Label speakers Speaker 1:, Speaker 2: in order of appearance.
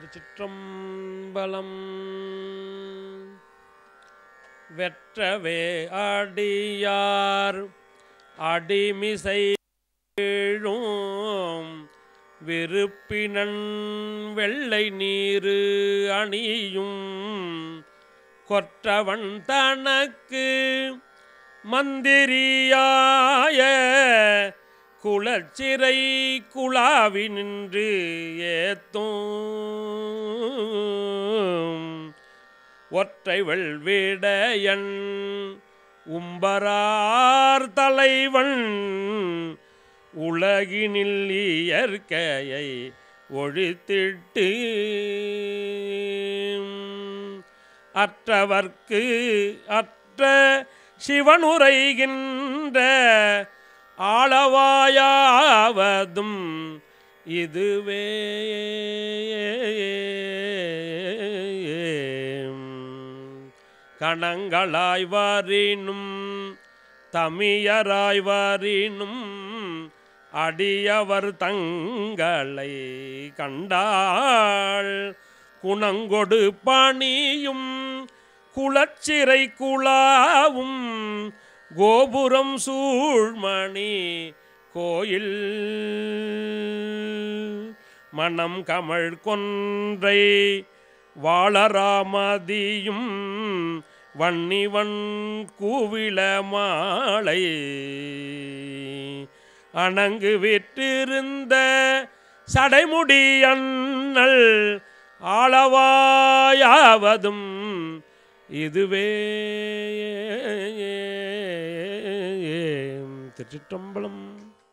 Speaker 1: திருச்சிற்றம்பலம் வெற்றவே அடியார் அடிமிசை வீழும் விருப்பினன் வெள்ளை நீரு அணியும் கொற்றவன் தனக்கு மந்திரியாய குலச்சிறை குழாவி நின்று ஏத்தும் ஒற்றை வெள்விடையன் உம்பரார் தலைவன் உலகினில் இயற்கையை ஒழித்திட்டு அற்றவர்க்கு அற்ற சிவனுரைகின்ற ஆளவாயாவதும் இதுவே கணங்களாய் வாரினும் தமியராய் வாரினும் அடியவர் தங்களை கண்டாள் குணங்கொடு பணியும் குளச்சிறை குழாவும் கோபுரம் சூழ்மணி கோயில் மணம் கமழ் கொன்றை வாளராமதியும் வன்னிவன் கூவிள மாலை அணங்கு விற்றிருந்த சடைமுடி அண்ணல் ஆளவாயாவதும் இதுவே திருச்சிற்றம்பலம்